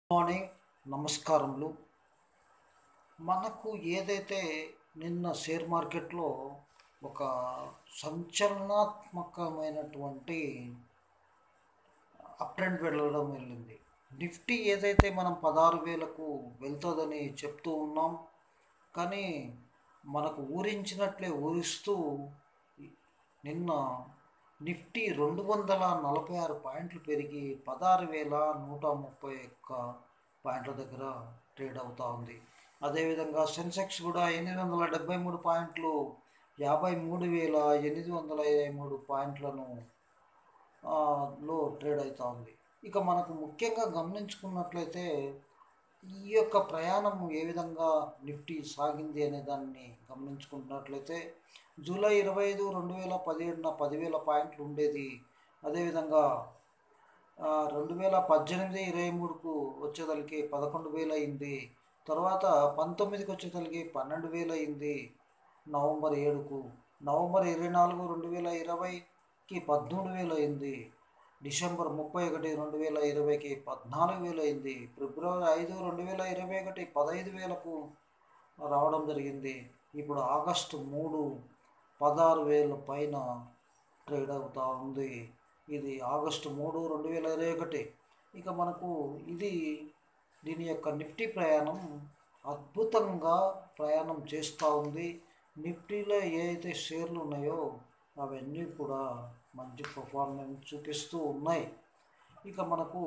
morning నమస్కారములు మనకు ఏదైతే నిన్న షేర్ మార్కెట్లో ఒక సంచలనాత్మకమైనటువంటి అప్ ట్రెండ్ వెళ్ళడం వెళ్ళింది నిఫ్టీ ఏదైతే మనం పదహారు వేలకు వెళ్తుందని చెప్తూ ఉన్నాం కానీ మనకు ఊరించినట్లే ఊరిస్తూ నిన్న నిఫ్టీ రెండు వందల నలభై ఆరు పాయింట్లు పెరిగి పదహారు వేల నూట ముప్పై ఒక్క పాయింట్ల దగ్గర ట్రేడ్ అవుతూ ఉంది అదేవిధంగా సెన్సెక్స్ కూడా ఎనిమిది వందల డెబ్బై మూడు పాయింట్లు యాభై మూడు వేల ఎనిమిది వందల ఇరవై మూడు పాయింట్లను ఆ, లో ట్రేడ్ అవుతూ ఉంది ఇక మనకు ముఖ్యంగా గమనించుకున్నట్లయితే ఈ యొక్క ప్రయాణం ఏ విధంగా నిఫ్టీ సాగింది అనే దాన్ని గమనించుకుంటున్నట్లయితే జూలై ఇరవై ఐదు రెండు వేల పదిహేడున పదివేల పాయింట్లు ఉండేది అదేవిధంగా ఆ, రెండు వేల పద్దెనిమిది ఇరవై మూడుకు వచ్చేదలికి పదకొండు వేలు అయింది తర్వాత పంతొమ్మిదికి వచ్చేదలికి పన్నెండు వేలు అయింది నవంబర్ ఏడుకు నవంబర్ ఇరవై నాలుగు రెండు వేల ఇరవైకి పదమూడు వేలు అయింది డిసెంబర్ ముప్పై ఒకటి రెండు వేల ఇరవైకి పద్నాలుగు వేలు అయింది ఫిబ్రవరి ఐదు రెండు వేల ఇరవై ఒకటి పదహైదు వేలకు రావడం జరిగింది ఇప్పుడు ఆగస్టు మూడు పదహారు వేల పైన ట్రేడ్ అవుతూ ఉంది ఇది ఆగస్టు మూడు రెండు వేల ఇరవై ఒకటి ఇక మనకు ఇది దీని యొక్క నిఫ్టీ ప్రయాణం అద్భుతంగా ప్రయాణం చేస్తూ ఉంది నిఫ్టీలో ఏ అయితే షేర్లు ఉన్నాయో అవన్నీ కూడా మంచి పర్ఫార్మెన్స్ చూపిస్తూ ఉన్నాయి ఇక మనకు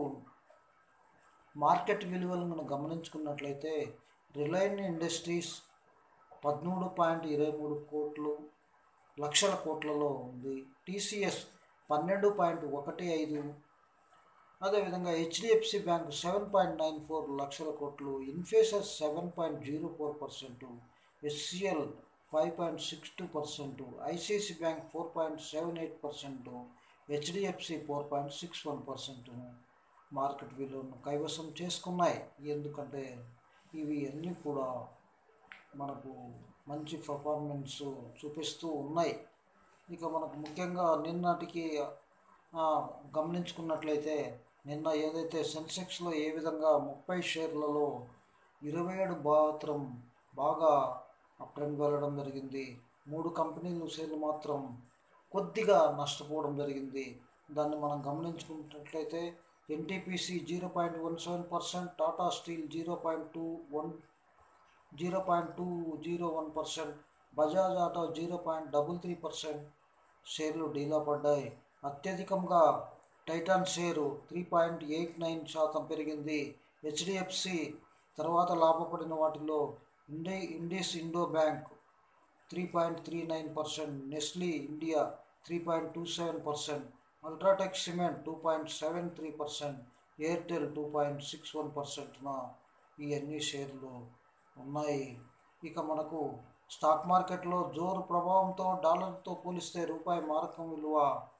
మార్కెట్ విలువలను మనం గమనించుకున్నట్లయితే రిలయన్స్ ఇండస్ట్రీస్ పదమూడు పాయింట్ ఇరవై మూడు కోట్లు లక్షల కోట్లలో ఉంది టీసీఎస్ పన్నెండు పాయింట్ ఒకటి ఐదు అదేవిధంగా HDFC Bank seven point nine four లక్షల కోట్లు Infosys seven point zero four percent ఎస్సిఎల్ five point six two percent ICICI Bank four point seven eight percent HDFC four point six one percent market విలువను కైవసం చేసుకున్నాయి ఎందుకంటే ఇవి అన్నీ కూడా మనకు మంచి పర్ఫార్మెన్స్ చూపిస్తూ ఉన్నాయి ఇక మనకు ముఖ్యంగా నిన్నటికి ఆ, గమనించుకున్నట్లయితే నిన్న ఏదైతే సెన్సెక్స్లో ఏ విధంగా ముప్పై షేర్లలో ఇరవై ఏడు మాత్రం బాగా అప్ ట్రెండ్ వెళ్ళడం జరిగింది మూడు కంపెనీలు షేర్లు మాత్రం కొద్దిగా నష్టపోవడం జరిగింది దాన్ని మనం గమనించుకున్నట్లయితే NTPC zero point one seven percent Tata Steel zero point two one zero point two zero one percent Bajaj Auto zero point double three percent షేర్లు డీలా పడ్డాయి అత్యధికంగా Titan share three point eight nine శాతం పెరిగింది హెచ్డిఎఫ్సి తర్వాత లాభపడిన వాటిలో ఇండి ఇండిస్ ఇండో Bank three point three nine percent Nestle India three point two seven percent UltraTech Cement two point seven three percent Airtel two point six one పర్సెంట్న ఈ అన్ని షేర్లు ఉన్నాయి ఇక మనకు స్టాక్ మార్కెట్లో జోరు ప్రభావంతో డాలర్తో పోలిస్తే రూపాయి మారకం విలువ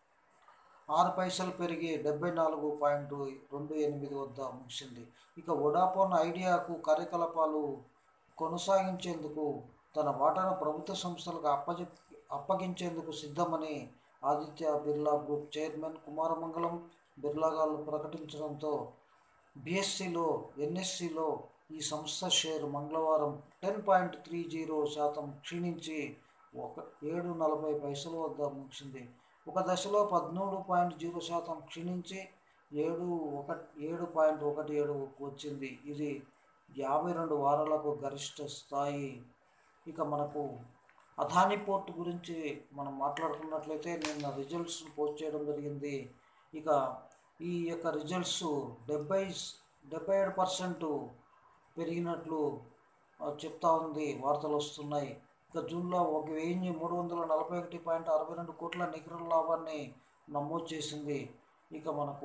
ఆరు పైసలు పెరిగి డెబ్బై నాలుగు పాయింట్ రెండు ఎనిమిది వద్ద ముగిసింది ఇక వొడాఫోన్ ఐడియాకు కార్యకలాపాలు కొనసాగించేందుకు తన వాటాను ప్రభుత్వ సంస్థలకు అప్పజె అప్పగించేందుకు సిద్ధమని ఆదిత్య బిర్లా గ్రూప్ చైర్మన్ కుమారమంగళం బిర్లా గారు ప్రకటించడంతో బిఎస్సిలో ఎన్ఎస్సిలో ఈ సంస్థ షేర్ మంగళవారం టెన్ పాయింట్ త్రీ జీరో శాతం క్షీణించి ఒక ఏడు నలభై పైసల వద్ద ముగిసింది ఒక దశలో పదమూడు పాయింట్ జీరో శాతం క్షీణించి ఏడు ఒక ఏడు పాయింట్ ఒకటి ఏడు వచ్చింది ఇది యాభై రెండు వారాలకు గరిష్ట స్థాయి ఇక మనకు అదాని పోర్ట్ గురించి మనం మాట్లాడుకున్నట్లయితే నిన్న రిజల్ట్స్ పోస్ట్ చేయడం జరిగింది ఇక ఈ యొక్క రిజల్ట్స్ డెబ్బై డెబ్బై ఏడు పర్సెంట్ పెరిగినట్లు ఆ, చెప్తా ఉంది వార్తలు వస్తున్నాయి ఇక జూన్లో ఒక వెయ్యి మూడు వందల నలభై ఒకటి పాయింట్ అరవై రెండు కోట్ల నికర లాభాన్ని నమోదు చేసింది ఇక మనకు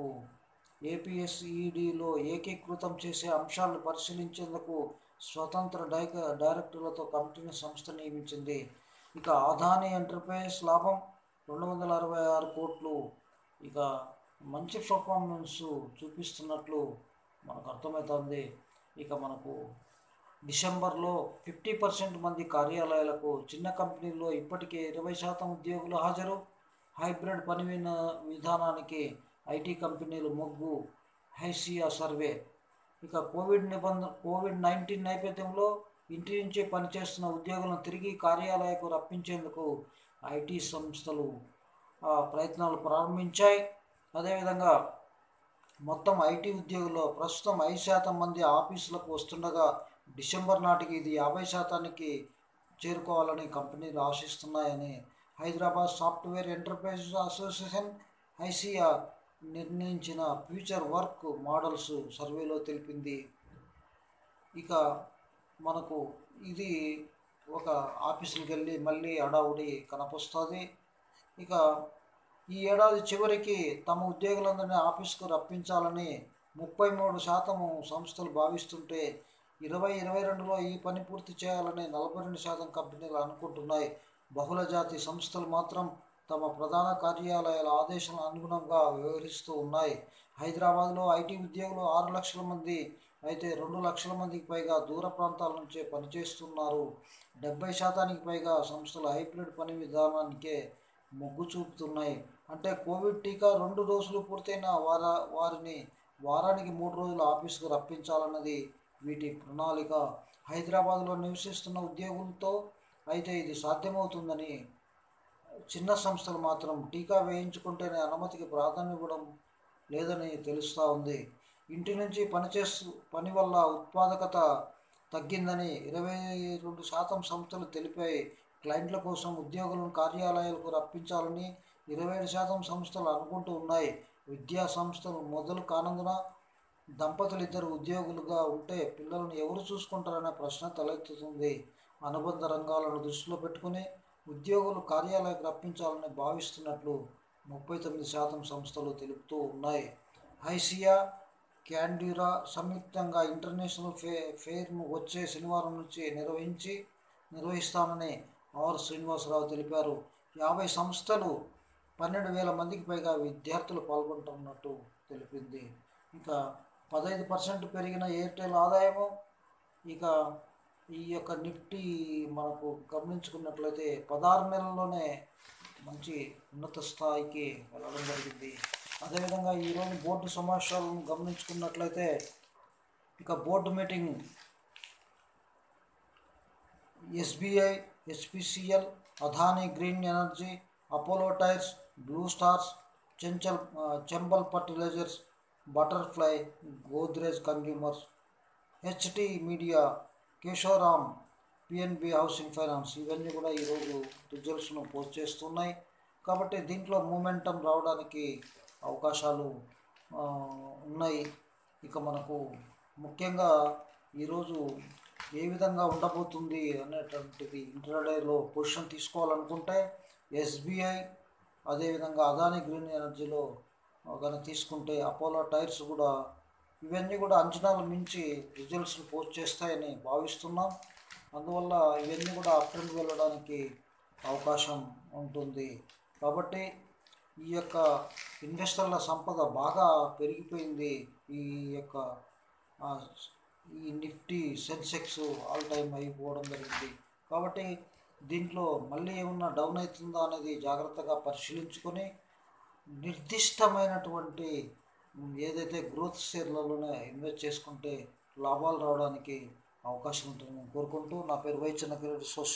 ఏపీఎస్ఈడిలో ఏకీకృతం చేసే అంశాలను పరిశీలించేందుకు స్వతంత్ర డైక డైరెక్టర్లతో కమిటీని సంస్థ నియమించింది ఇక అదాని ఎంటర్ప్రైజ్ లాభం రెండు వందల అరవై ఆరు కోట్లు ఇక మంచి పర్ఫార్మెన్స్ చూపిస్తున్నట్లు మనకు అర్థమవుతుంది ఇక మనకు డిసెంబర్లో ఫిఫ్టీ పర్సెంట్ మంది కార్యాలయాలకు చిన్న కంపెనీల్లో ఇప్పటికే ఇరవై శాతం ఉద్యోగులు హాజరు హైబ్రిడ్ పని విన- విధానానికి ఐటీ కంపెనీలు మొగ్గు హైసియా సర్వే ఇక కోవిడ్ నిబంధన కోవిడ్ నైన్టీన్ నేపథ్యంలో ఇంటి నుంచి పనిచేస్తున్న ఉద్యోగులను తిరిగి కార్యాలయకు రప్పించేందుకు ఐటీ సంస్థలు ఆ, ప్రయత్నాలు ప్రారంభించాయి అదేవిధంగా మొత్తం ఐటీ ఉద్యోగుల్లో ప్రస్తుతం ఐదు శాతం మంది ఆఫీసులకు వస్తుండగా డిసెంబర్ నాటికి ఇది యాభై శాతానికి చేరుకోవాలని కంపెనీలు ఆశిస్తున్నాయని హైదరాబాద్ సాఫ్ట్వేర్ ఎంటర్ప్రైజెస్ అసోసియేషన్ ఐసియా నిర్ణయించిన ఫ్యూచర్ వర్క్ మోడల్స్ సర్వేలో తెలిపింది ఇక మనకు ఇది ఒక ఆఫీసులకు వెళ్ళి మళ్ళీ హడావుడి కనపస్తుంది ఇక ఈ ఏడాది చివరికి తమ ఉద్యోగులందరినీ ఆఫీస్కు రప్పించాలని ముప్పై మూడు శాతము సంస్థలు భావిస్తుంటే ఇరవై ఇరవై రెండులో ఈ పని పూర్తి చేయాలని నలభై రెండు శాతం కంపెనీలు అనుకుంటున్నాయి బహుళ జాతి సంస్థలు మాత్రం తమ ప్రధాన కార్యాలయాల ఆదేశాల అనుగుణంగా వ్యవహరిస్తూ ఉన్నాయి హైదరాబాద్లో ఐటీ ఉద్యోగులు ఆరు లక్షల మంది అయితే రెండు లక్షల మందికి పైగా దూర ప్రాంతాల నుంచే పనిచేస్తున్నారు డెబ్బై శాతానికి పైగా సంస్థలు హైబ్రిడ్ పని విధానానికే మొగ్గు చూపుతున్నాయి అంటే కోవిడ్ టీకా రెండు డోసులు పూర్తయిన వార వారిని వారానికి మూడు రోజులు ఆఫీసుకు రప్పించాలన్నది వీటి ప్రణాళిక హైదరాబాద్లో నివసిస్తున్న ఉద్యోగులతో అయితే ఇది సాధ్యమవుతుందని చిన్న సంస్థలు మాత్రం టీకా వేయించుకుంటేనే అనుమతికి ప్రాధాన్యం ఇవ్వడం లేదని తెలుస్తూ ఉంది ఇంటి నుంచి పనిచేస్తూ పని వల్ల ఉత్పాదకత తగ్గిందని ఇరవై రెండు శాతం సంస్థలు తెలిపాయి క్లయింట్ల కోసం ఉద్యోగులను కార్యాలయాలకు రప్పించాలని ఇరవై ఏడు శాతం సంస్థలు అనుకుంటూ ఉన్నాయి విద్యా సంస్థలు మొదలు కానందున దంపతులు ఇద్దరు ఉద్యోగులుగా ఉంటే పిల్లలను ఎవరు చూసుకుంటారనే ప్రశ్న తలెత్తుతుంది అనుబంధ రంగాలను దృష్టిలో పెట్టుకుని ఉద్యోగులు కార్యాలయానికి రప్పించాలని భావిస్తున్నట్లు ముప్పై తొమ్మిది శాతం సంస్థలు తెలుపుతూ ఉన్నాయి ఐసియా క్యాండ్యూరా సంయుక్తంగా ఇంటర్నేషనల్ ఫే ఫెయిర్ను వచ్చే శనివారం నుంచి నిర్వహించి నిర్వహిస్తామని ఆర్ శ్రీనివాసరావు తెలిపారు యాభై సంస్థలు పన్నెండు వేల మందికి పైగా విద్యార్థులు పాల్గొంటున్నట్టు తెలిపింది ఇంకా పదహైదు పర్సెంట్ పెరిగిన ఎయిర్టెల్ ఆదాయము ఇక ఈ యొక్క నిఫ్టీ మనకు గమనించుకున్నట్లయితే పదహారు నెలల్లోనే మంచి ఉన్నత స్థాయికి వెళ్ళడం జరిగింది అదేవిధంగా ఈరోజు బోర్డు సమావేశాలను గమనించుకున్నట్లయితే ఇక board meeting SBI HPCL Adani Green Energy Apollo Tyres Blue Stars చెంచల్ Chambal Fertilizers Butterfly Godrej Consumers HT Media Kesoram PNB Housing Finance ఇవన్నీ కూడా ఈరోజు రిజల్ట్స్ను పోస్ట్ చేస్తున్నాయి కాబట్టి దీంట్లో మూమెంటం రావడానికి అవకాశాలు ఆ, ఉన్నాయి ఇక మనకు ముఖ్యంగా ఈరోజు ఏ విధంగా ఉండబోతుంది అనేటువంటిది ఇంటర్డేలో పొజిషన్ తీసుకోవాలనుకుంటే ఎస్బీఐ అదేవిధంగా అదానీ గ్రీన్ ఎనర్జీలో కానీ తీసుకుంటే అపోలో టైర్స్ కూడా ఇవన్నీ కూడా అంచనాలు మించి రిజల్ట్స్ని పోస్ట్ చేస్తాయని భావిస్తున్నాం అందువల్ల ఇవన్నీ కూడా అప్ ట్రెండ్ వెళ్ళడానికి అవకాశం ఉంటుంది కాబట్టి ఈ యొక్క ఇన్వెస్టర్ల సంపద బాగా పెరిగిపోయింది ఈ యొక్క ఆ, ఈ నిఫ్టీ సెన్సెక్స్ ఆల్ టైమ్ అయిపోవడం జరిగింది కాబట్టి దీంట్లో మళ్ళీ ఏమన్నా డౌన్ అవుతుందా అనేది జాగ్రత్తగా పరిశీలించుకొని నిర్దిష్టమైనటువంటి ఉమ్, ఏదైతే గ్రోత్ షేర్లలోనే ఇన్వెస్ట్ చేసుకుంటే లాభాలు రావడానికి అవకాశం ఉంటుందని కోరుకుంటూ నా పేరు వైచన్న సోషల్